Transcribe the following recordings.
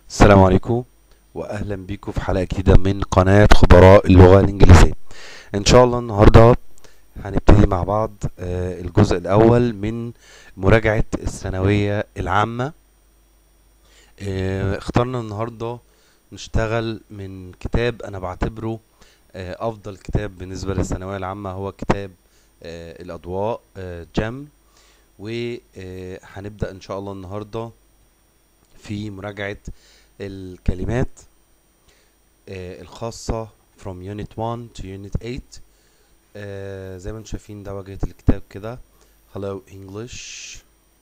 السلام عليكم واهلا بيكم في حلقه جديده من قناه خبراء اللغه الانجليزيه ان شاء الله النهارده هنبتدي مع بعض آه، الجزء الاول من مراجعه الثانويه العامه آه، اخترنا النهارده نشتغل من كتاب انا بعتبره آه، افضل كتاب بالنسبه للثانويه العامه هو كتاب آه، الاضواء آه، جم وهنبدا ان شاء الله النهارده في مراجعه الكلمات آه، الخاصة from unit 1 to unit 8 آه، زي ما انتم شايفين ده واجهة الكتاب كده hello English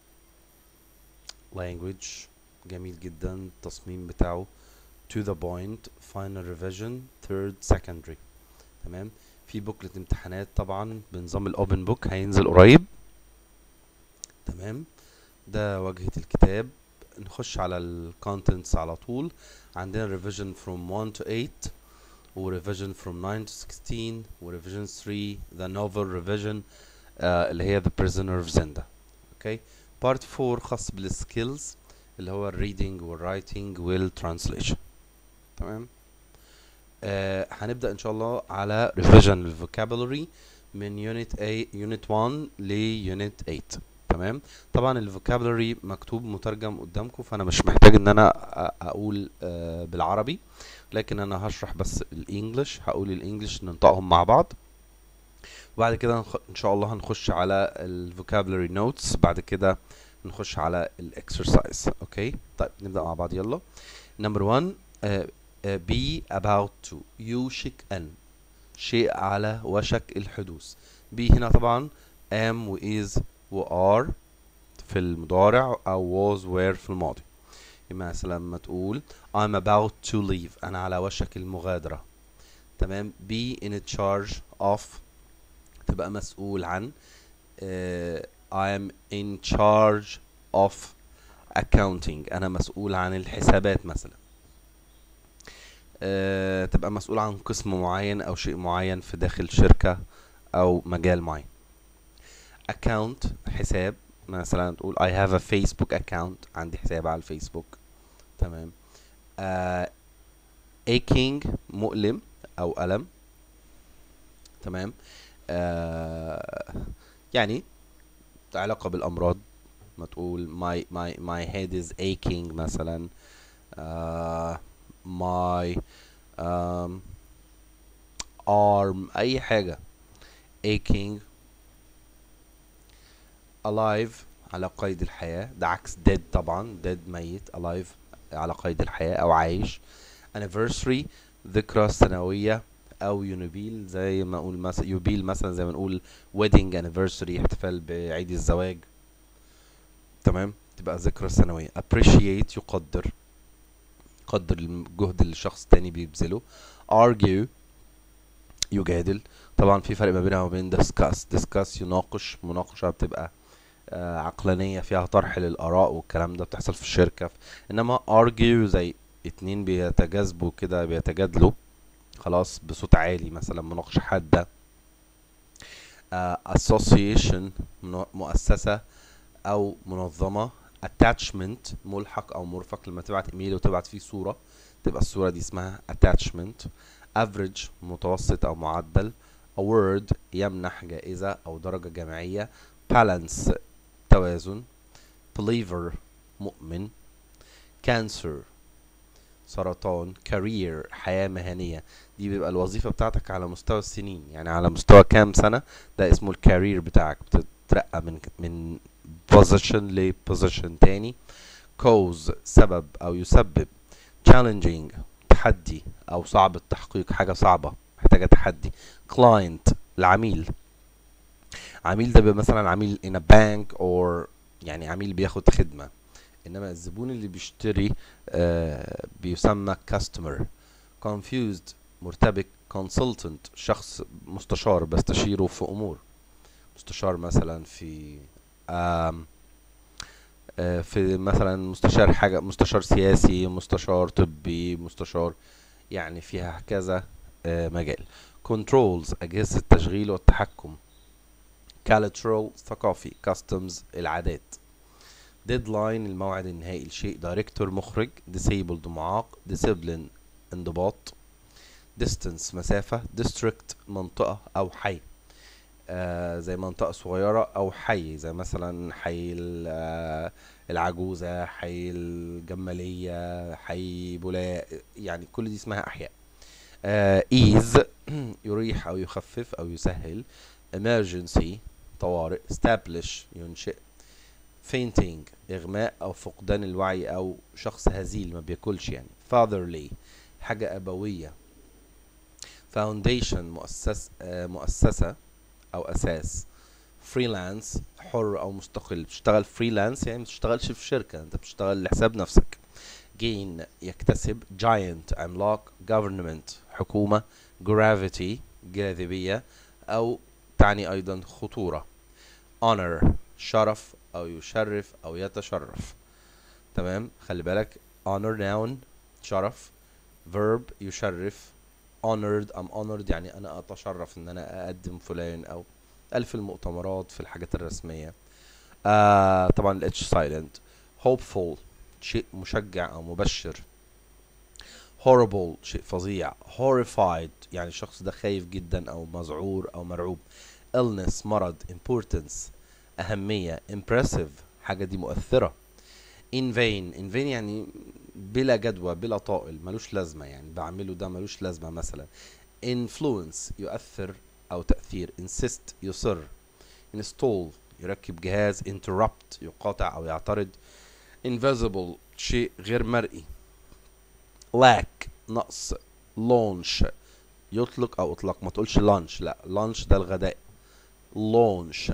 language جميل جدا التصميم بتاعه to the point final revision third secondary تمام في بوكلت امتحانات طبعا بنظام الاوبن بوك هينزل قريب تمام ده واجهة الكتاب نخش على الكونتنتس على طول عندنا revision from 1 to 8 و revision from 9 to 16 و revision 3 the novel revision آه اللي هي the prisoner of Zenda اوكي part 4 خاص بالسكيلز اللي هو الريدنج والرايتنج والترانسليشن تمام آه هنبدأ ان شاء الله على revision الفوكابولري من unit 8 unit 1 ل unit 8 تمام طبعا الفوكابولري مكتوب مترجم قدامكم فانا مش محتاج ان انا أ- اقول آه، بالعربي لكن انا هشرح بس الانجليش هقول الانجليش ننطقهم مع بعض وبعد كده نخ- ان شاء الله هنخش على الفوكابولري نوتس بعد كده نخش على الاكسرسايز اوكي طيب نبدا مع بعض يلا نمبر 1 be about to يوشك ان شيء على وشك الحدوث be هنا طبعا am و is و are في المضارع أو was were في الماضي مثلا لما تقول I'm about to leave أنا على وشك المغادرة تمام be in charge of تبقى مسؤول عن uh, I'm in charge of accounting أنا مسؤول عن الحسابات مثلا uh, تبقى مسؤول عن قسم معين أو شيء معين في داخل شركة أو مجال معين account حساب مثلا تقول I have a Facebook account عندي حساب على الفيسبوك تمام آه aching مؤلم أو ألم تمام آه يعني علاقة بالأمراض ما تقول my my my head is aching مثلا آه my um, arm أي حاجة aching alive على قيد الحياة ده عكس dead طبعا dead ميت alive على قيد الحياة أو عايش anniversary ذكرى سنوية أو يونبيل زي ما أقول مثلا يوبيل مثلا زي ما نقول wedding anniversary احتفال بعيد الزواج تمام تبقى ذكرى سنوية appreciate يقدر يقدر الجهد اللي الشخص التاني بيبذله argue يجادل طبعا في فرق ما بينها وبين discuss discuss يناقش مناقشة بتبقى آه، عقلانية فيها طرح للآراء والكلام ده بتحصل في الشركة انما argue زي اتنين بيتجاذبوا كده بيتجادلوا خلاص بصوت عالي مثلا مناقشة حادة آه، association منو- مؤسسة او منظمة attachment ملحق او مرفق لما تبعت ايميل وتبعت فيه صورة تبقى الصورة دي اسمها attachment average متوسط او معدل award يمنح جائزة او درجة جامعية balance توازن believer مؤمن cancer سرطان career حياة مهنية دي بيبقى الوظيفة بتاعتك على مستوى السنين يعني على مستوى كام سنة ده اسمه الكارير بتاعك بتترقى من من position ل position تاني cause سبب أو يسبب challenging تحدي أو صعب التحقيق حاجة صعبة محتاجة تحدي client العميل عميل ده بيبقى مثلا عميل in a bank or يعني عميل بياخد خدمة انما الزبون اللي بيشتري آه بيسمى customer confused مرتبك consultant شخص مستشار بستشيره في امور مستشار مثلا في آم آه في مثلا مستشار حاجة مستشار سياسي مستشار طبي مستشار يعني فيها كذا آه مجال controls أجهزة التشغيل والتحكم cultural ثقافي customs العادات deadline الموعد النهائي لشيء director مخرج disabled معاق discipline انضباط distance مسافة district منطقة أو حي آه زي منطقة صغيرة أو حي زي مثلا حي ال- آه، العجوزة حي الجمالية حي بولاق يعني كل دي اسمها أحياء آه ease يريح أو يخفف أو يسهل emergency طوارئ establish ينشئ fainting إغماء أو فقدان الوعي أو شخص هزيل ما بياكلش يعني fatherly حاجة أبوية foundation مؤسس آه، مؤسسة أو أساس freelance حر أو مستقل بتشتغل freelance يعني ما بتشتغلش في شركة أنت بتشتغل لحساب نفسك gain يكتسب giant عملاق government حكومة gravity جاذبية أو تعني أيضا خطورة honor شرف أو يشرف أو يتشرف تمام خلي بالك honor noun شرف verb يشرف honored I'm honored يعني أنا أتشرف إن أنا أقدم فلان أو ألف المؤتمرات في الحاجات الرسمية آه طبعا ال H silent hopeful شيء مشجع أو مبشر horrible شيء فظيع horrified يعني الشخص ده خايف جدا أو مذعور أو مرعوب illness مرض importance أهمية impressive حاجة دي مؤثرة in vain in vain يعني بلا جدوى بلا طائل ملوش لازمة يعني بعمله ده ملوش لازمة مثلا influence يؤثر أو تأثير insist يصر install يركب جهاز interrupt يقاطع أو يعترض invisible شيء غير مرئي lack نقص launch يطلق أو إطلاق ما تقولش lunch لا lunch ده الغداء launch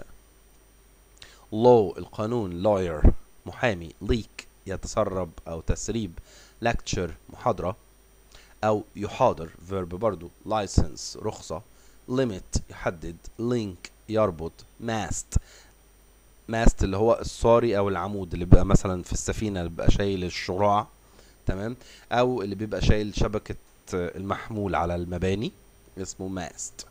law القانون lawyer محامي leak يتسرب أو تسريب lecture محاضرة أو يحاضر verb برضو license رخصة limit يحدد link يربط mast mast اللي هو الصاري أو العمود اللي بيبقى مثلا في السفينة اللي بيبقى شايل الشراع تمام أو اللي بيبقى شايل شبكة المحمول على المباني اسمه mast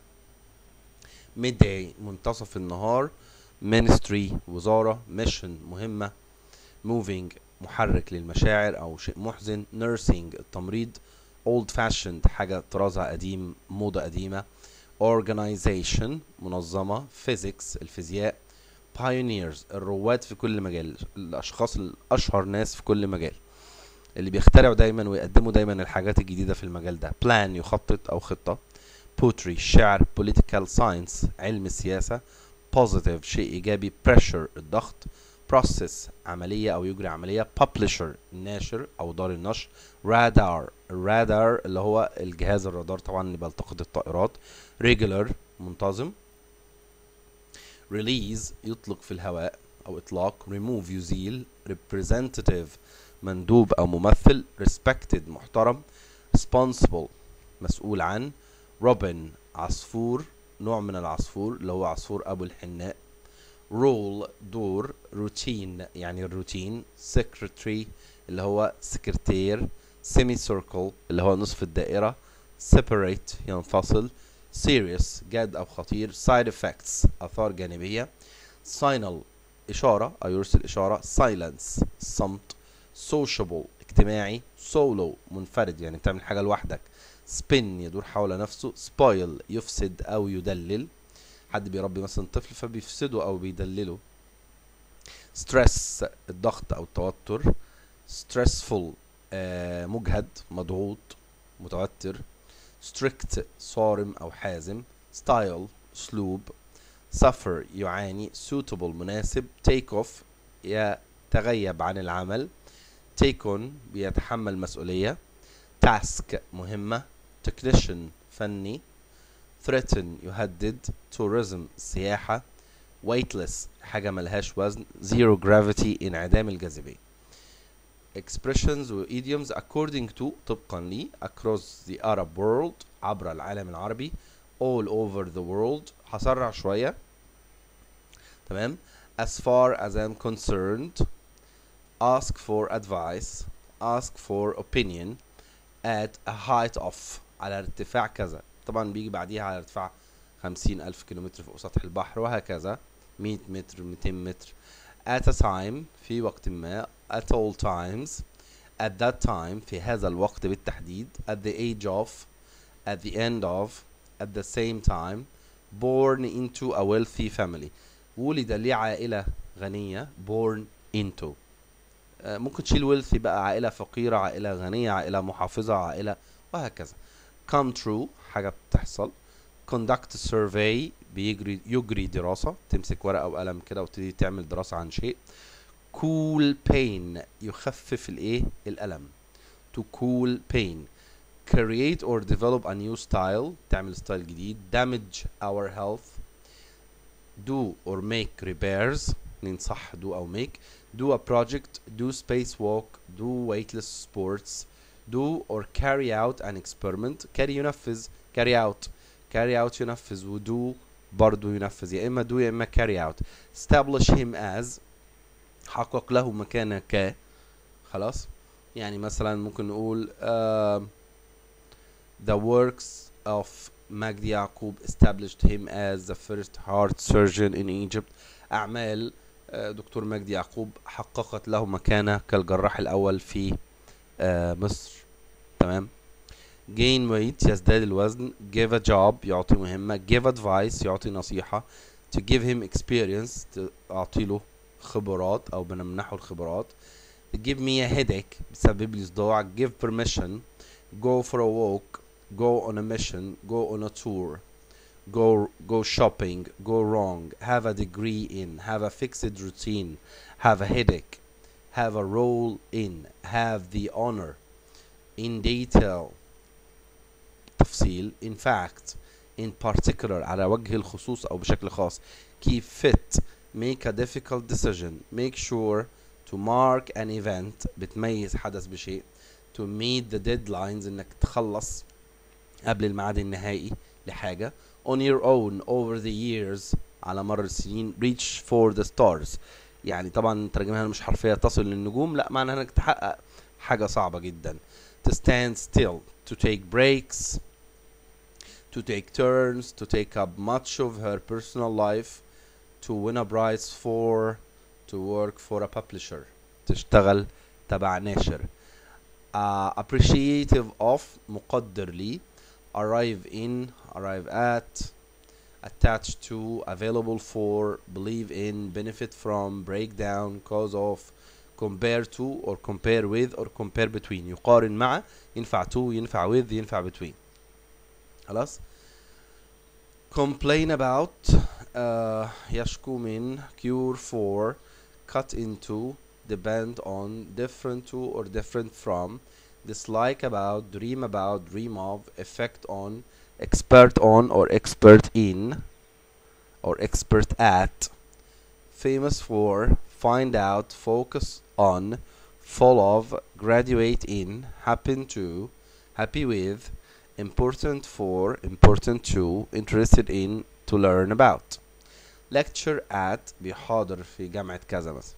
midday منتصف النهار ministry وزارة mission مهمة moving محرك للمشاعر أو شيء محزن nursing التمريض old fashioned حاجة طرازها قديم موضة قديمة organization منظمة physics الفيزياء pioneers الرواد في كل مجال الأشخاص الأشهر ناس في كل مجال اللي بيخترعوا دايما ويقدموا دايما الحاجات الجديدة في المجال ده plan يخطط أو خطة poetry الشعر political science علم السياسة positive شيء إيجابي pressure الضغط process عملية أو يجري عملية publisher الناشر أو دار النشر radar الرادار اللي هو الجهاز الرادار طبعا اللي بيلتقط الطائرات regular منتظم release يطلق في الهواء أو إطلاق remove يزيل representative مندوب أو ممثل respected محترم responsible مسؤول عن robin عصفور نوع من العصفور اللي هو عصفور أبو الحناء role دور روتين يعني الروتين secretary اللي هو سكرتير semicircle اللي هو نصف الدائرة separate ينفصل serious جاد أو خطير side effects آثار جانبية signal إشارة أو يرسل إشارة silence صمت sociable اجتماعي solo منفرد يعني بتعمل حاجة لوحدك spin يدور حول نفسه spoil يفسد أو يدلل حد بيربي مثلا طفل فبيفسده أو بيدلله stress الضغط أو التوتر stressful آه مجهد مضغوط متوتر strict صارم أو حازم style أسلوب suffer يعاني suitable مناسب take off يتغيب عن العمل take on بيتحمل مسؤولية task مهمة technician فني threaten يهدد tourism سياحة weightless حاجة ملهاش وزن zero gravity انعدام الجاذبية expressions و idioms according to طبقا لي across the Arab world عبر العالم العربي all over the world هسرع شوية تمام as far as I'm concerned ask for advice ask for opinion at a height of على ارتفاع كذا طبعا بيجي بعديها على ارتفاع خمسين ألف كيلومتر فوق سطح البحر وهكذا مية متر ميتين متر at a time في وقت ما at all times at that time في هذا الوقت بالتحديد at the age of at the end of at the same time born into a wealthy family ولد لعائلة غنية born into آه، ممكن تشيل wealthy بقى عائلة فقيرة عائلة غنية عائلة محافظة عائلة وهكذا come true حاجة بتحصل conduct survey بيجري يجري دراسة تمسك ورقة وقلم كده وتبتدي تعمل دراسة عن شيء cool pain يخفف الايه الألم to cool pain create or develop a new style تعمل ستايل جديد damage our health do or make repairs ننصح do أو make do a project do spacewalk do weightless sports do or carry out an experiment carry ينفذ carry out carry out ينفذ و do برضو ينفذ يا إما do يا إما carry out establish him as حقق له مكانة ك خلاص يعني مثلا ممكن نقول uh, the works of مجدي يعقوب established him as the first heart surgeon in Egypt أعمال آه، دكتور مجدي يعقوب حققت له مكانة كالجراح الأول في آه، مصر تمام gain weight يزداد الوزن give a job يعطي مهمة give advice يعطي نصيحة to give him experience تعطي له خبرات أو بنمنحه الخبرات to give me a headache بيسبب لي صداع give permission go for a walk go on a mission go on a tour go go shopping go wrong have a degree in have a fixed routine have a headache have a role in have the honor in detail تفصيل in fact in particular على وجه الخصوص أو بشكل خاص keep fit make a difficult decision make sure to mark an event بتميز حدث بشيء to meet the deadlines انك تخلص قبل الميعاد النهائي لحاجة on your own over the years على مر السنين reach for the stars يعني طبعا ترجمها مش حرفية تصل للنجوم لا معناها انك تحقق حاجة صعبة جدا to stand still to take breaks to take turns to take up much of her personal life to win a prize for to work for a publisher تشتغل تبع ناشر uh, appreciative of مقدر لي arrive in arrive at attached to available for believe in benefit from break down cause of compare to or compare with or compare between يقارن مع ينفع to ينفع with ينفع between خلاص complain about uh, يشكو من cure for cut into depend on different to or different from dislike about dream about dream of effect on expert on or expert in or expert at famous for find out focus on full of graduate in happen to happy with important for important to interested in to learn about lecture at بيحاضر في جامعة كذا مثلا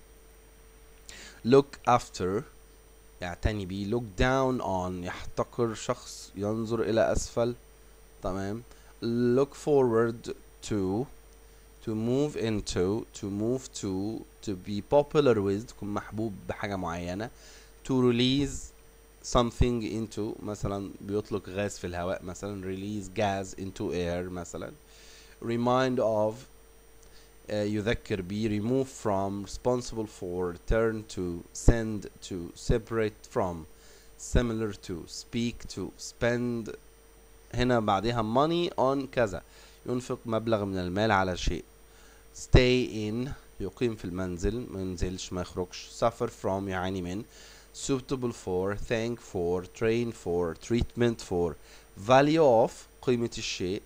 look after يعتني بيه look down on يحتقر شخص ينظر إلى أسفل تمام look forward to to move into to move to to be popular with تكون محبوب بحاجة معينة to release something into مثلا بيطلق غاز في الهواء مثلا release gas into air مثلا remind of uh, يذكر بيه remove from responsible for turn to send to separate from similar to speak to spend هنا بعدها money on كذا ينفق مبلغ من المال على شيء stay in يقيم في المنزل ما ينزلش ما يخرجش suffer from يعاني من suitable for thank for train for treatment for value of قيمة الشيء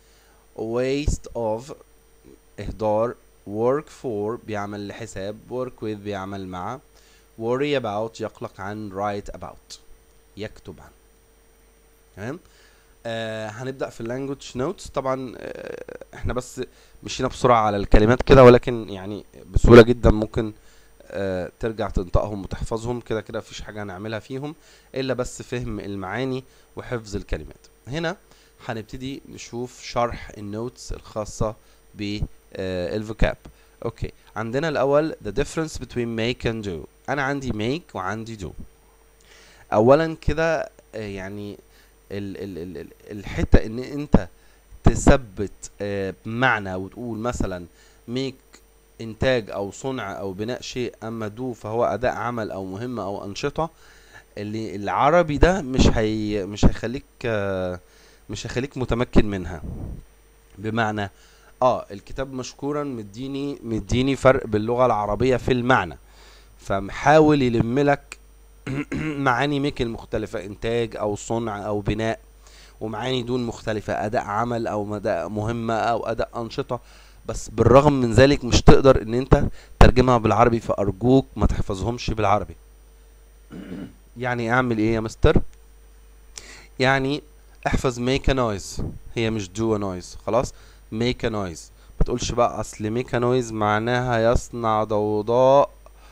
waste of إهدار work for بيعمل لحساب work with بيعمل مع worry about يقلق عن write about يكتب عن تمام آه هنبدأ في اللانجوج نوتس طبعا آه احنا بس مشينا بسرعة على الكلمات كده ولكن يعني بسهولة جدا ممكن آه ترجع تنطقهم وتحفظهم كده كده مفيش حاجة هنعملها فيهم إلا بس فهم المعاني وحفظ الكلمات هنا هنبتدي نشوف شرح النوتس الخاصة بالفوكاب اوكي عندنا الاول the difference between make and do انا عندي make وعندي do اولا كده آه، يعني ال ال ال ال- الحته ان انت تثبت آه، معنى وتقول مثلا make انتاج او صنع او بناء شيء اما do فهو اداء عمل او مهمه او انشطه اللي العربي ده مش هي مش هيخليك آه، مش هيخليك متمكن منها بمعنى اه الكتاب مشكورا مديني مديني فرق باللغه العربيه في المعنى فمحاول يلم لك معاني ميك المختلفه انتاج او صنع او بناء ومعاني دون مختلفه اداء عمل او اداء مهمه او اداء انشطه بس بالرغم من ذلك مش تقدر ان انت ترجمها بالعربي فارجوك ما تحفظهمش بالعربي يعني اعمل ايه يا مستر يعني احفظ make a noise هي مش do a noise خلاص make a noise ما تقولش بقى اصل make a noise معناها يصنع ضوضاء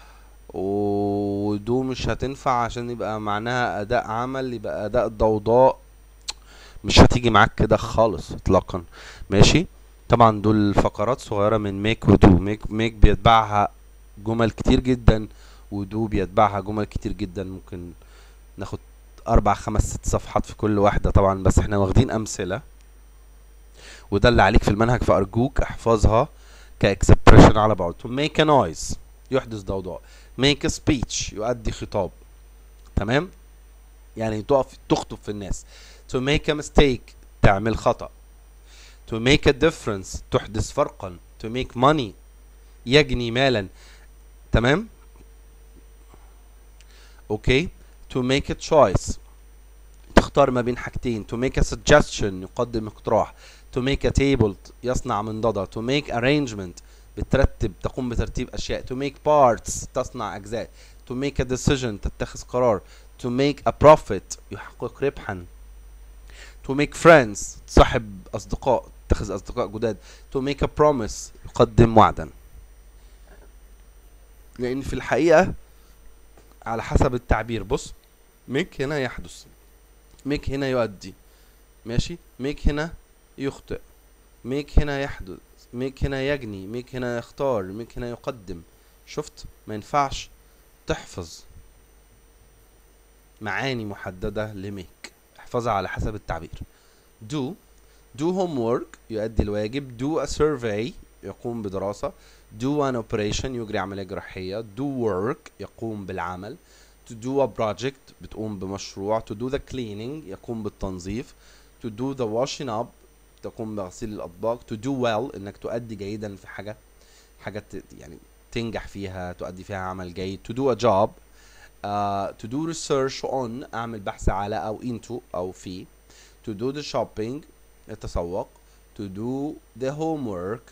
ودو مش هتنفع عشان يبقى معناها اداء عمل يبقى اداء ضوضاء مش هتيجي معاك كده خالص اطلاقا ماشي طبعا دول فقرات صغيرة من ميك ودو ميك ميك بيتبعها جمل كتير جدا ودو بيتبعها جمل كتير جدا ممكن ناخد اربع خمس ست صفحات في كل واحدة طبعا بس احنا واخدين امثلة وده اللي عليك في المنهج فارجوك احفظها كاكسبريشن على بعض to make a noise يحدث ضوضاء make a speech يؤدي خطاب تمام يعني تقف تخطب في الناس to make a mistake تعمل خطأ to make a difference تحدث فرقا to make money يجني مالا تمام اوكي to make a choice تختار ما بين حاجتين to make a suggestion يقدم اقتراح to make a table يصنع منضدة to make arrangement بترتب تقوم بترتيب اشياء to make parts تصنع اجزاء to make a decision تتخذ قرار to make a profit يحقق ربحا to make friends تصاحب اصدقاء تتخذ اصدقاء جداد to make a promise يقدم وعدا لان في الحقيقة على حسب التعبير بص make هنا يحدث make هنا يؤدي ماشي make هنا يخطئ make هنا يحدث make هنا يجني make هنا يختار make هنا يقدم شفت ما ينفعش تحفظ معاني محددة لميك احفظها على حسب التعبير do do homework يؤدي الواجب do a survey يقوم بدراسة do an operation يجري عملية جراحية do work يقوم بالعمل to do a project بتقوم بمشروع to do the cleaning يقوم بالتنظيف to do the washing up تقوم بغسيل الأطباق to do well إنك تؤدي جيدا في حاجة حاجة ت- يعني تنجح فيها تؤدي فيها عمل جيد to do a job uh, to do research on أعمل بحث على أو into أو في to do the shopping التسوق to do the homework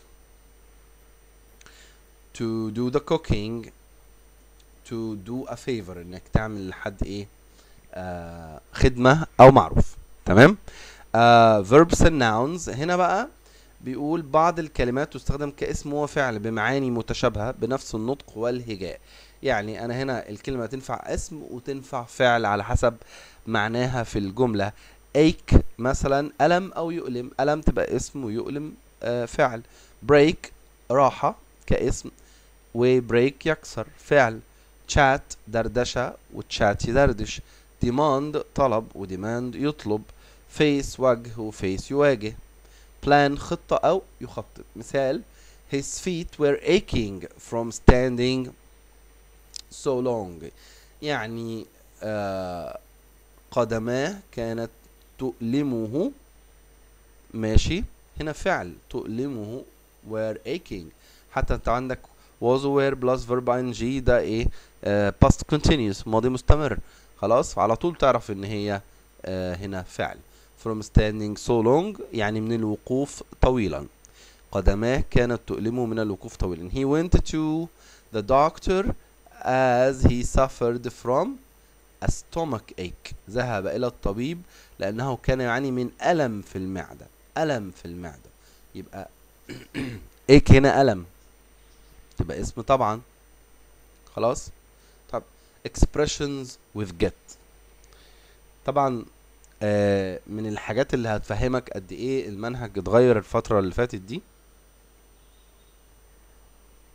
to do the cooking to do a favor انك تعمل لحد ايه آه خدمة او معروف تمام آه verbs and nouns هنا بقى بيقول بعض الكلمات تستخدم كاسم وفعل بمعاني متشابهة بنفس النطق والهجاء يعني انا هنا الكلمة تنفع اسم وتنفع فعل على حسب معناها في الجملة ache مثلا ألم أو يؤلم ألم تبقى اسم ويؤلم آه فعل break راحة كاسم وبريك يكسر فعل chat دردشة وتشات يدردش demand طلب وديماند يطلب face وجه وفيس يواجه plan خطة أو يخطط مثال his feet were aching from standing so long يعني آه قدماه كانت تؤلمه ماشي هنا فعل تؤلمه were aching حتى انت عندك was were plus verb ing ده ايه آه past continuous ماضي مستمر خلاص على طول تعرف ان هي آه هنا فعل from standing so long يعني من الوقوف طويلا قدماه كانت تؤلمه من الوقوف طويلا he went to the doctor as he suffered from a stomach ache ذهب إلى الطبيب لأنه كان يعاني من ألم في المعدة ألم في المعدة يبقى ache هنا ألم تبقى اسم طبعا خلاص طب expressions with get طبعا آه من الحاجات اللي هتفهمك قد ايه المنهج اتغير الفترة اللي فاتت دي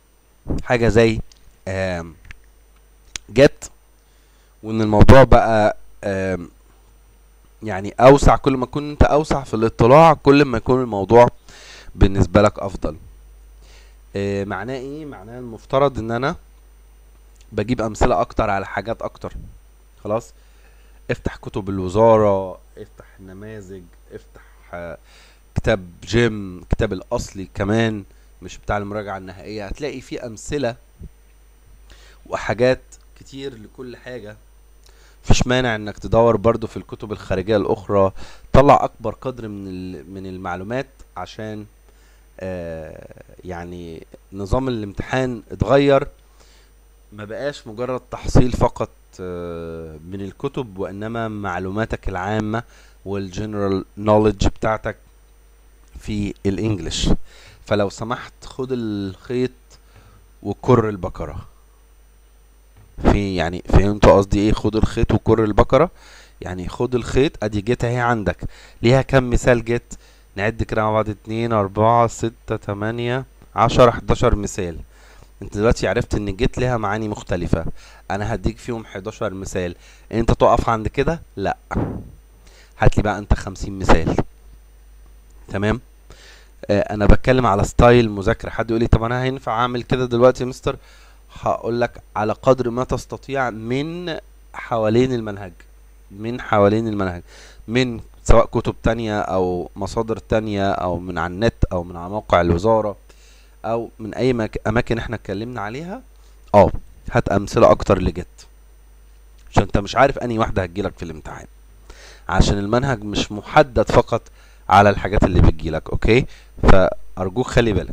حاجه زي آم، جت وان الموضوع بقى آم، يعني اوسع كل ما كنت انت اوسع في الاطلاع كل ما يكون الموضوع بالنسبه لك افضل آه، معناه ايه معناه المفترض ان انا بجيب امثله اكتر على حاجات اكتر خلاص افتح كتب الوزاره افتح نماذج افتح آه، كتاب جيم كتاب الاصلي كمان مش بتاع المراجعه النهائيه هتلاقي فيه امثله وحاجات كتير لكل حاجه مفيش مانع انك تدور برضو في الكتب الخارجيه الاخرى طلع اكبر قدر من ال- من المعلومات عشان آه، يعني نظام الامتحان اتغير ما بقاش مجرد تحصيل فقط آه، من الكتب وانما معلوماتك العامة والجنرال نوليدج بتاعتك في الانجليش فلو سمحت خد الخيط وكر البقرة في يعني فهمتوا قصدي ايه خد الخيط وكر البقرة يعني خد الخيط ادي جيت اهي عندك ليها كم مثال جيت نعد كده مع بعض اتنين اربعة ستة تمانية عشرة حداشر مثال انت دلوقتي عرفت ان جيت ليها معاني مختلفة انا هديك فيهم 11 مثال انت تقف عند كده لا هات لي بقى انت 50 مثال تمام آه انا بتكلم على ستايل مذاكرة حد يقول لي طب انا هينفع اعمل كده دلوقتي يا مستر هقول لك على قدر ما تستطيع من حوالين المنهج من حوالين المنهج من سواء كتب تانية او مصادر تانية او من على النت او من على موقع الوزارة او من اي مك... اماكن احنا اتكلمنا عليها اه هات امثله اكتر لجت عشان انت مش عارف انهي واحده هتجيلك في الامتحان عشان المنهج مش محدد فقط على الحاجات اللي بتجيلك اوكي فارجوك خلي بالك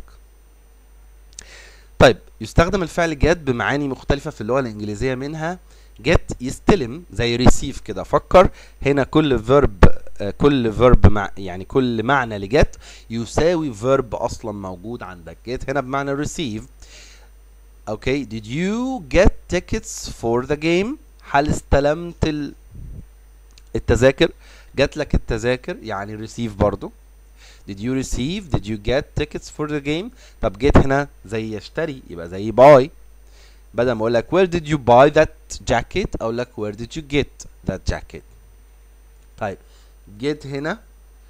طيب يستخدم الفعل جت بمعاني مختلفة في اللغة الإنجليزية منها get يستلم زي receive كده فكر هنا كل verb آه، كل verb مع يعني كل معنى لجت يساوي verb أصلا موجود عندك get هنا بمعنى receive اوكي did you get tickets for the game هل استلمت ال- التذاكر جات لك التذاكر يعني receive برضو did you receive did you get tickets for the game طب get هنا زي يشتري يبقى زي buy بدل ما اقول لك where did you buy that jacket اقول لك where did you get that jacket طيب get هنا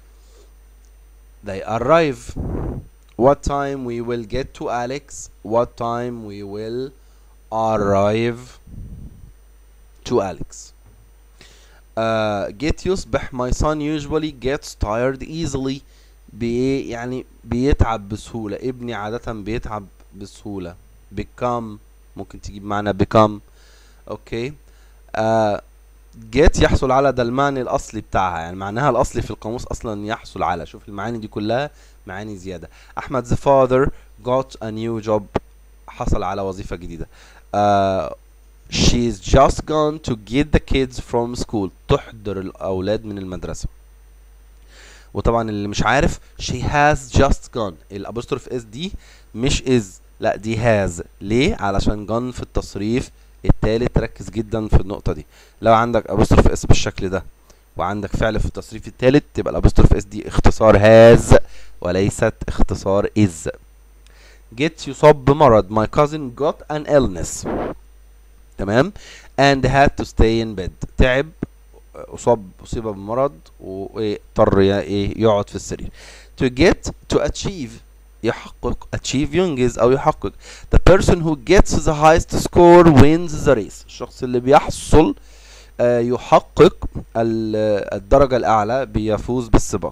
they arrive what time we will get to Alex what time we will arrive to Alex uh, get يصبح my son usually gets tired easily بإيه يعني بيتعب بسهولة ابني عادة بيتعب بسهولة become ممكن تجيب معنا become اوكي آه get يحصل على ده المعنى الأصلي بتاعها يعني معناها الأصلي في القاموس أصلا يحصل على شوف المعاني دي كلها معاني زيادة أحمد the father got a new job حصل على وظيفة جديدة آه she's just gone to get the kids from school تحضر الأولاد من المدرسة وطبعا اللي مش عارف she has just gone الابوستروف اس دي مش is لا دي has ليه علشان gone في التصريف التالت ركز جدا في النقطة دي لو عندك ابوستروف اس بالشكل ده وعندك فعل في التصريف التالت تبقى الابوستروف اس دي اختصار has وليست اختصار is get يصاب بمرض my cousin got an illness تمام and had to stay in bed تعب اصاب اصيب بمرض واضطر ي- ايه يقعد في السرير to get to achieve يحقق achieve ينجز او يحقق the person who gets the highest score wins the race الشخص اللي بيحصل آه، يحقق ال- الدرجة الأعلى بيفوز بالسباق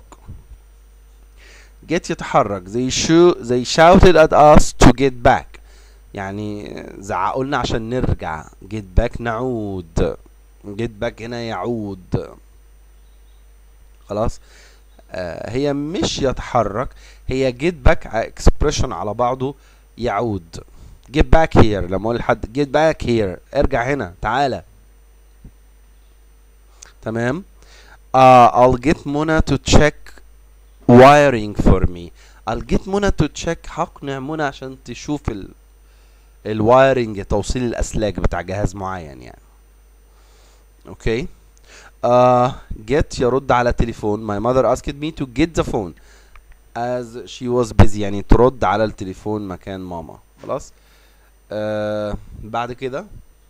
get يتحرك they, shoo, they shouted at us to get back يعني زعقوا لنا عشان نرجع get back نعود get back هنا يعود خلاص آه هي مش يتحرك هي get back expression على بعضه يعود get back here لما اقول لحد get back here ارجع هنا تعالى تمام uh, I'll get منى to check wiring for me I'll get منى to check هقنع منى عشان تشوف ال الوايرنج توصيل الأسلاك بتاع جهاز معين يعني اوكي uh, get يرد على تليفون my mother asked me to get the phone as she was busy يعني ترد على التليفون مكان ماما خلاص آه بعد كده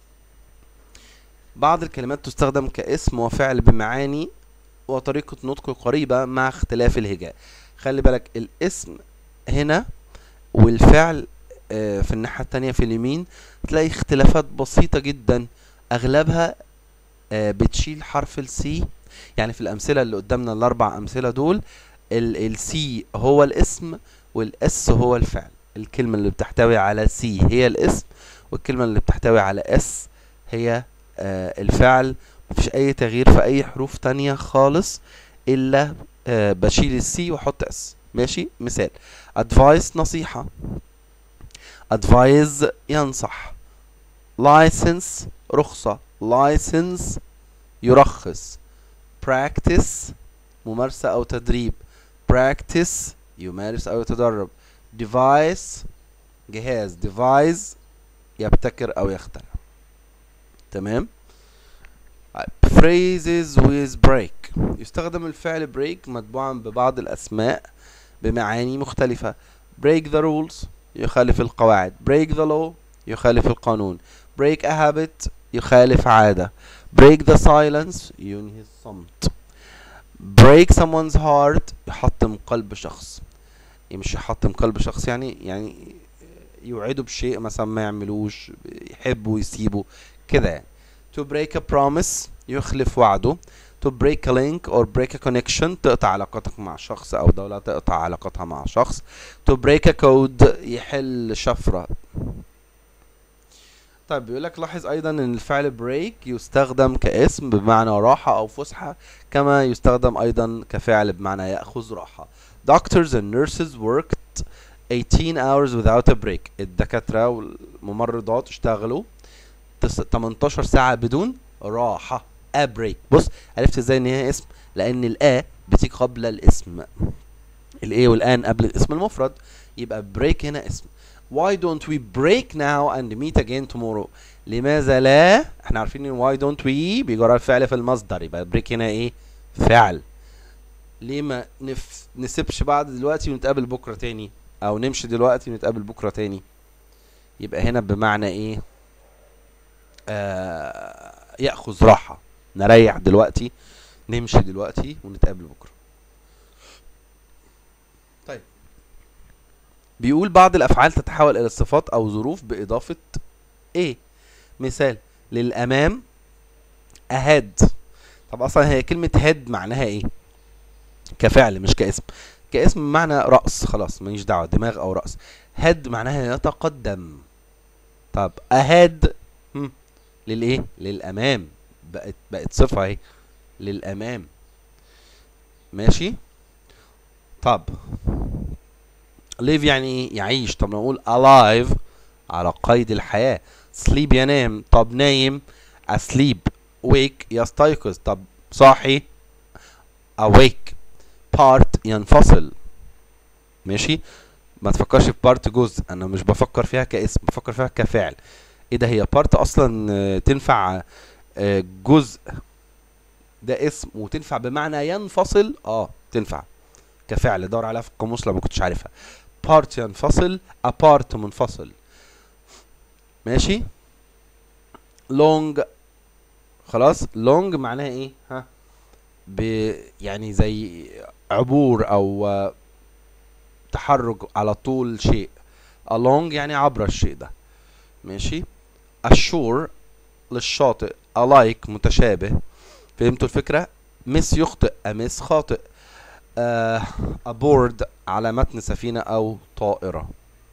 بعض الكلمات تستخدم كاسم وفعل بمعاني وطريقة نطق قريبة مع اختلاف الهجاء خلي بالك الاسم هنا والفعل آه، في الناحية التانية في اليمين تلاقي اختلافات بسيطة جدا اغلبها آه، بتشيل حرف السي يعني في الامثلة اللي قدامنا الاربع امثلة دول السي هو الاسم والاس هو الفعل الكلمة اللي بتحتوي على سي هي الاسم والكلمة اللي بتحتوي على اس هي آه، الفعل مفيش اي تغيير في اي حروف تانية خالص الا آه، بشيل السي واحط اس ماشي مثال advice نصيحة advise ينصح license رخصة license يرخص practice ممارسة أو تدريب practice يمارس أو يتدرب device جهاز device يبتكر أو يخترع تمام phrases with break يستخدم الفعل break متبوعا ببعض الأسماء بمعاني مختلفة break the rules يخالف القواعد break the law يخالف القانون break a habit يخالف عادة break the silence ينهي الصمت break someone's heart يحطم قلب شخص مش يحطم قلب شخص يعني يعني يوعده بشيء مثلا ما يعملوش يحبه ويسيبه كده يعني to break a promise يخلف وعده to break a link or break a connection تقطع علاقتك مع شخص او دولة تقطع علاقتها مع شخص to break a code يحل شفرة طيب بيقول لك لاحظ ايضا ان الفعل break يستخدم كاسم بمعنى راحة او فسحة كما يستخدم ايضا كفعل بمعنى يأخذ راحة doctors and nurses worked 18 hours without a break الدكاترة والممرضات اشتغلوا 18 ساعة بدون راحة a break بص عرفت ازاي ان هي اسم لان الا بتيجي قبل الاسم الايه والان قبل الاسم المفرد يبقى break هنا اسم why don't we break now and meet again tomorrow لماذا لا احنا عارفين ان why don't we بيجرى الفعل في المصدر يبقى break هنا ايه فعل ليه ما نف... نسيبش بعض دلوقتي ونتقابل بكرة تاني او نمشي دلوقتي ونتقابل بكرة تاني يبقى هنا بمعنى ايه آه ياخذ راحه نريح دلوقتي نمشي دلوقتي ونتقابل بكره طيب بيقول بعض الافعال تتحول الى صفات او ظروف باضافه ايه مثال للامام ahead طب اصلا هي كلمه head معناها ايه كفعل مش كاسم كاسم بمعنى راس خلاص ماليش دعوه دماغ او راس head معناها يتقدم طب ahead هم. للايه للامام بقت بقت صفه اهي للامام ماشي طب live يعني ايه يعيش طب نقول alive على قيد الحياه sleep ينام طب نايم asleep wake يستيقظ طب صاحي awake part ينفصل ماشي ما تفكرش في بارت جزء انا مش بفكر فيها كاسم بفكر فيها كفعل ايه ده هي بارت اصلا آه، تنفع آه، جزء ده اسم وتنفع بمعنى ينفصل اه تنفع كفعل دور عليها في القاموس لو ما كنتش عارفها بارت ينفصل apart منفصل ماشي لونج خلاص لونج معناها ايه ها ب يعني زي عبور او آه، تحرك على طول شيء along يعني عبر الشيء ده ماشي الشور للشاطئ alike متشابه فهمتوا الفكرة مس يخطئ أمس خاطئ آه aboard على متن سفينة أو طائرة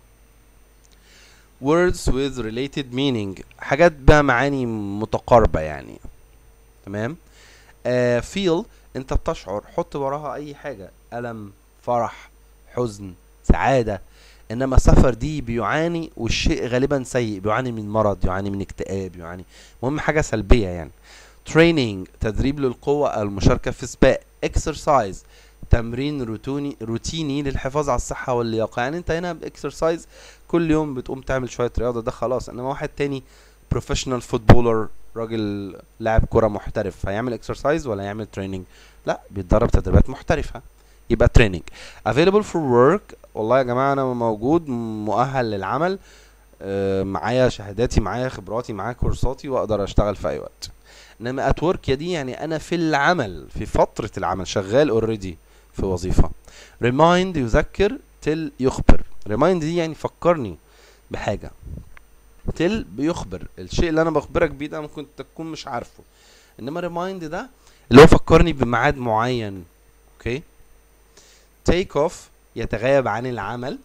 words with related meaning حاجات بها معاني متقاربة يعني تمام آه feel انت بتشعر حط وراها اي حاجة ألم فرح حزن سعادة انما السفر دي بيعاني والشيء غالبا سيء بيعاني من مرض يعاني من اكتئاب يعاني مهم حاجة سلبية يعني training تدريب للقوة المشاركة في سباق exercise تمرين روتوني روتيني للحفاظ على الصحة واللياقة يعني انت هنا باكسرسايز كل يوم بتقوم تعمل شوية رياضة ده خلاص انما واحد تاني بروفيشنال فوتبولر راجل لاعب كرة محترف هيعمل اكسرسايز ولا يعمل تريننج لا بيتدرب تدريبات محترفة يبقى تريننج available for work والله يا جماعة انا موجود مؤهل للعمل آه، معايا شهاداتي معايا خبراتي معايا كورساتي واقدر اشتغل في اي وقت انما ات ورك دي يعني انا في العمل في فتره العمل شغال اوريدي في وظيفه ريمايند يذكر تل يخبر ريمايند دي يعني فكرني بحاجه تل بيخبر الشيء اللي انا بخبرك بيه ده ممكن تكون مش عارفه انما ريمايند ده اللي هو فكرني بميعاد معين اوكي تيك اوف يتغيب عن العمل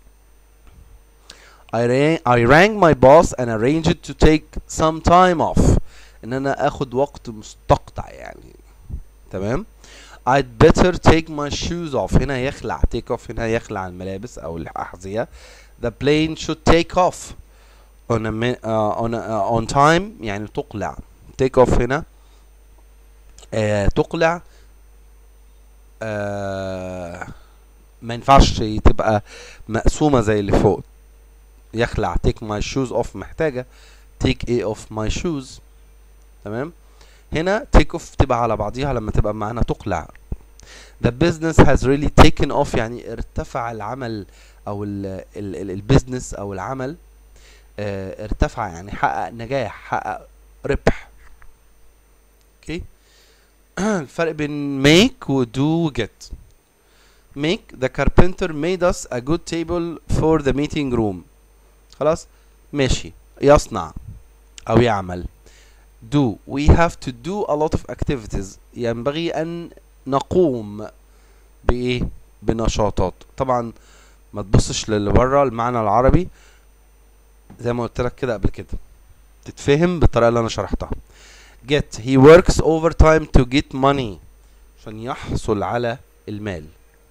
I rang, I rang my boss and arranged to take some time off ان انا اخد وقت مستقطع يعني تمام I'd better take my shoes off هنا يخلع take off هنا يخلع الملابس او الاحذية the plane should take off on a, mi- uh, on, a, uh, on time يعني تقلع take off هنا آه تقلع آه ما ينفعش تبقى مقسومة زي اللي فوق يخلع take my shoes off محتاجة take a off my shoes تمام هنا take off تبقى على بعضيها لما تبقى معانا تقلع the business has really taken off يعني ارتفع العمل او ال ال ال البيزنس او العمل اه ارتفع يعني حقق نجاح حقق ربح اوكي الفرق بين make و do و get make the carpenter made us a good table for the meeting room خلاص ماشي يصنع او يعمل do we have to do a lot of activities ينبغي ان نقوم بايه بنشاطات طبعا ما تبصش للي بره المعنى العربي زي ما قلت لك كده قبل كده تتفهم بالطريقه اللي انا شرحتها get he works overtime to get money عشان يحصل على المال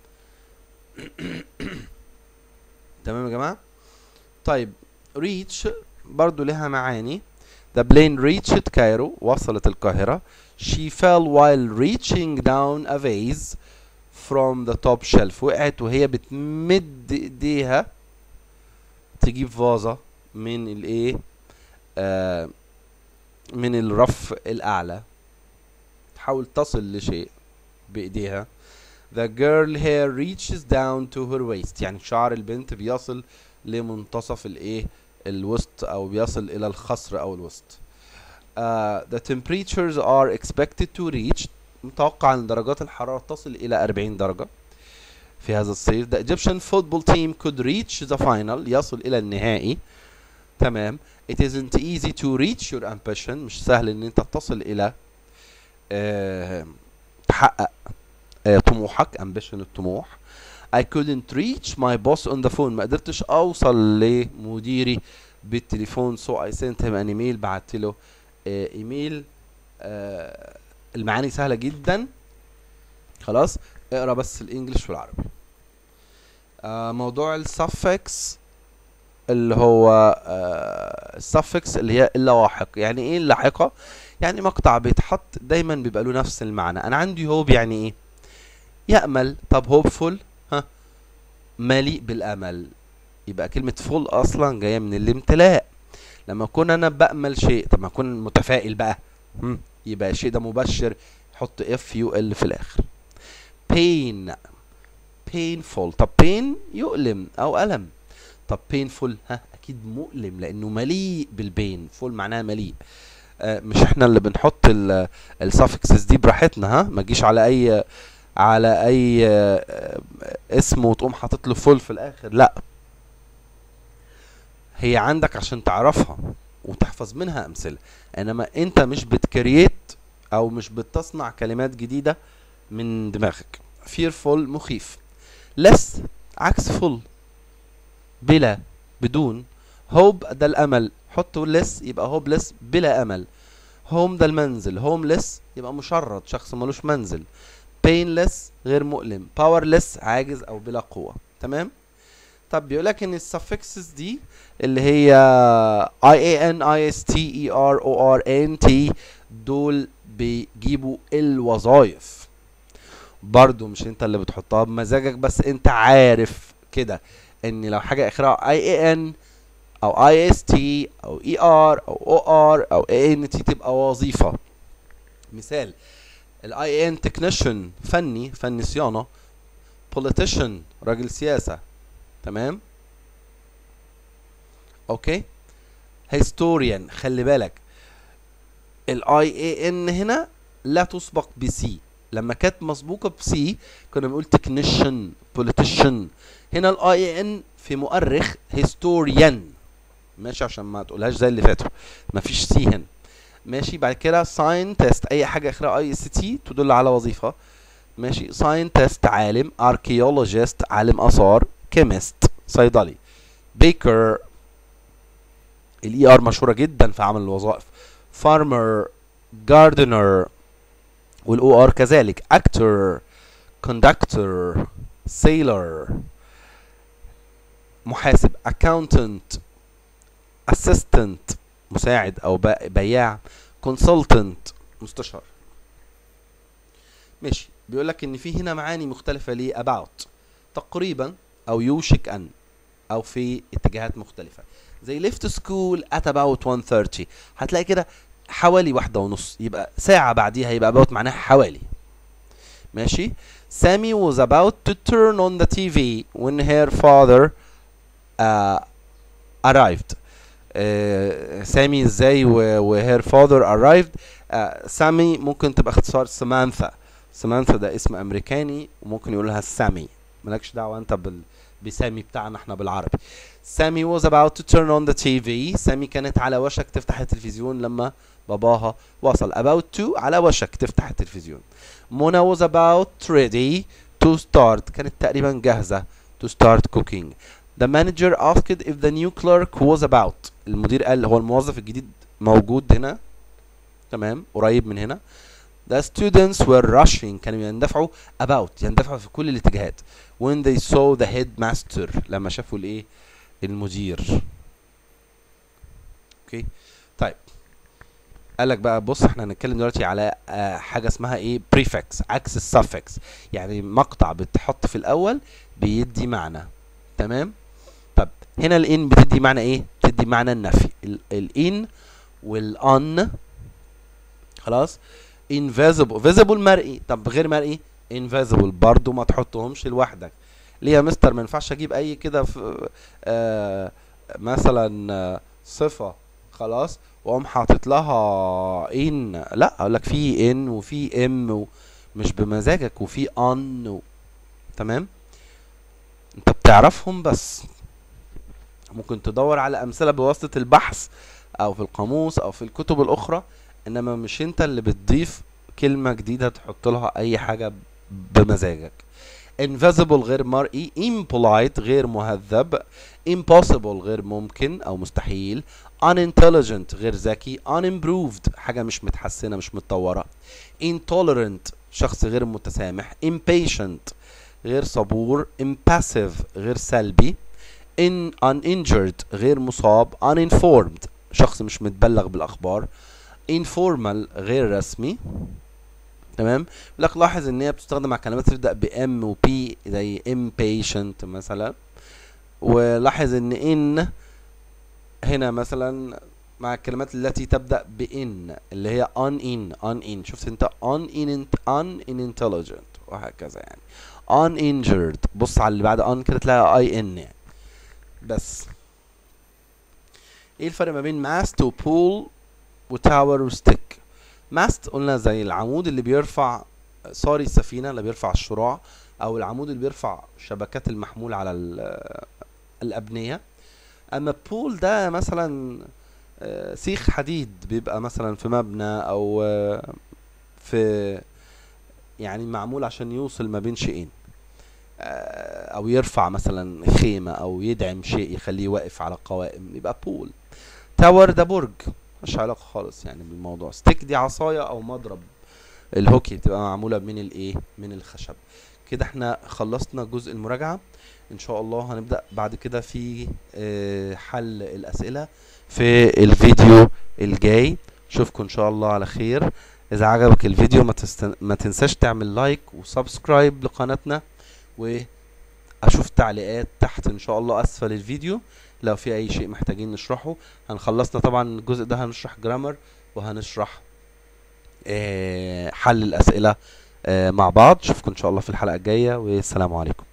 تمام يا جماعه طيب reach برضو لها معاني The plane reached Cairo وصلت القاهرة She fell while reaching down a vase from the top shelf وقعت وهي بتمد ايديها تجيب فازة من الايه آه من الرف الاعلى تحاول تصل لشيء بايديها The girl hair reaches down to her waist يعني شعر البنت بيصل لمنتصف الايه الوسط او بيصل الى الخصر او الوسط uh, the temperatures are expected to reach متوقع ان درجات الحرارة تصل الى 40 درجة في هذا الصيف the Egyptian football team could reach the final يصل الى النهائي تمام it isn't easy to reach your ambition مش سهل ان انت تصل الى uh, تحقق uh, طموحك ambition الطموح I couldn't reach my boss on the phone ما قدرتش اوصل لمديري بالتليفون so I sent him an email بعت له آه ايميل آه المعاني سهله جدا خلاص اقرا بس الانجليش والعربي آه موضوع السفكس اللي هو آه السفكس اللي هي اللواحق يعني ايه اللاحقه يعني مقطع بيتحط دايما بيبقى له نفس المعنى انا عندي هوب يعني ايه يأمل طب هوبفول ها مليء بالامل يبقى كلمة فول اصلا جاية من الامتلاء لما اكون انا بأمل شيء طب ما اكون متفائل بقى هم. يبقى الشيء ده مبشر حط اف يو ال في الاخر pain painful طب pain يؤلم او الم طب painful ها اكيد مؤلم لانه مليء بالبين فول معناها مليء آه مش احنا اللي بنحط السافكسز دي براحتنا ها ما تجيش على اي على اي اسم وتقوم حاطط له فول في الاخر لا هي عندك عشان تعرفها وتحفظ منها امثله انما انت مش بتكريت او مش بتصنع كلمات جديده من دماغك fearful مخيف less عكس full بلا بدون hope ده الامل حط less يبقى hopeless بلا امل home ده المنزل homeless يبقى مشرد شخص ملوش منزل painless غير مؤلم powerless عاجز او بلا قوة تمام طب بيقول لك ان السفكسز دي اللي هي I A N I S T E R O R N T دول بيجيبوا الوظائف برضو مش انت اللي بتحطها بمزاجك بس انت عارف كده ان لو حاجة اخرها I A N او I S T او E R او O R او A N T تبقى وظيفة مثال الاي ان تكنيشن فني فني صيانه politician راجل سياسه تمام اوكي هيستوريان خلي بالك الاي اي ان هنا لا تسبق بسي لما كانت مسبوقه بسي كنا بنقول تكنيشن بوليتيشن هنا الاي اي ان في مؤرخ هيستوريان ماشي عشان ما تقولهاش زي اللي فاتوا مفيش سي هنا ماشي بعد كده ساينتست اي حاجه اخرها اي اس تي تدل على وظيفه ماشي ساينتست عالم اركيولوجيست عالم اثار كيمست صيدلي بيكر الاي ار مشهوره جدا في عمل الوظائف فارمر جاردنر والاو ار كذلك اكتور كوندكتور سيلر محاسب اكاونتنت اسيستنت مساعد او بياع كونسلتنت مستشار ماشي بيقول لك ان في هنا معاني مختلفه ليه about تقريبا او يوشك ان او في اتجاهات مختلفه زي left school at about 1:30 هتلاقي كده حوالي واحدة ونص يبقى ساعة بعديها يبقى about معناها حوالي ماشي Sammy was about to turn on the TV when her father uh, arrived uh, سامي ازاي و her father arrived uh, سامي ممكن تبقى اختصار سمانثا سمانثا ده اسم امريكاني وممكن يقولها سامي مالكش دعوه انت بال بسامي بتاعنا احنا بالعربي سامي was about to turn on the TV سامي كانت على وشك تفتح التلفزيون لما باباها وصل about to على وشك تفتح التلفزيون منى was about ready to start كانت تقريبا جاهزة to start cooking the manager asked if the new clerk was about المدير قال هو الموظف الجديد موجود هنا تمام قريب من هنا The students were rushing كانوا يندفعوا about يندفعوا في كل الاتجاهات when they saw the headmaster لما شافوا الايه المدير اوكي طيب قال لك بقى بص احنا هنتكلم دلوقتي على آه حاجه اسمها ايه prefix عكس السفكس يعني مقطع بتحط في الاول بيدي معنى تمام طب هنا الان بتدي معنى ايه بتدي معنى النفي الان والان خلاص invisible visible مرئي طب غير مرئي invisible برضو ما تحطهمش لوحدك ليه يا مستر ما ينفعش اجيب اي كده في آه مثلا آه صفه خلاص واقوم حاطط لها ان لا اقول لك في ان وفي ام مش بمزاجك وفي ان و... تمام انت بتعرفهم بس ممكن تدور على امثله بواسطه البحث او في القاموس او في الكتب الاخرى انما مش انت اللي بتضيف كلمه جديده تحط لها اي حاجه بمزاجك invisible غير مرئي impolite غير مهذب impossible غير ممكن او مستحيل unintelligent غير ذكي unimproved حاجة مش متحسنة مش متطورة intolerant شخص غير متسامح impatient غير صبور impassive غير سلبي in uninjured غير مصاب uninformed شخص مش متبلغ بالأخبار informal غير رسمي تمام لك لاحظ ان هي بتستخدم مع كلمات تبدا بام وبي زي impatient مثلا ولاحظ ان ان هنا مثلا مع الكلمات التي تبدا بان اللي هي on in on in شفت انت on in on unintelligent وهكذا يعني uninjured بص على اللي بعد on كده تلاقي اي ان يعني بس ايه الفرق ما بين mast وبول وتاور وستيك ماست قلنا زي العمود اللي بيرفع صاري السفينة اللي بيرفع الشراع أو العمود اللي بيرفع شبكات المحمول على الأبنية أما بول ده مثلا سيخ حديد بيبقى مثلا في مبنى أو في يعني معمول عشان يوصل ما بين شيئين أو يرفع مثلا خيمة أو يدعم شيء يخليه واقف على قوائم يبقى بول تاور ده برج مش علاقه خالص يعني بالموضوع ستيك دي عصايه او مضرب الهوكي بتبقى معموله من الايه من الخشب كده احنا خلصنا جزء المراجعه ان شاء الله هنبدا بعد كده في اه حل الاسئله في الفيديو الجاي اشوفكم ان شاء الله على خير اذا عجبك الفيديو ما, تستن... ما تنساش تعمل لايك وسبسكرايب لقناتنا واشوف تعليقات تحت ان شاء الله اسفل الفيديو لو في اي شيء محتاجين نشرحه هنخلصنا طبعا الجزء ده هنشرح جرامر وهنشرح اه حل الاسئله اه مع بعض اشوفكم ان شاء الله في الحلقه الجايه والسلام عليكم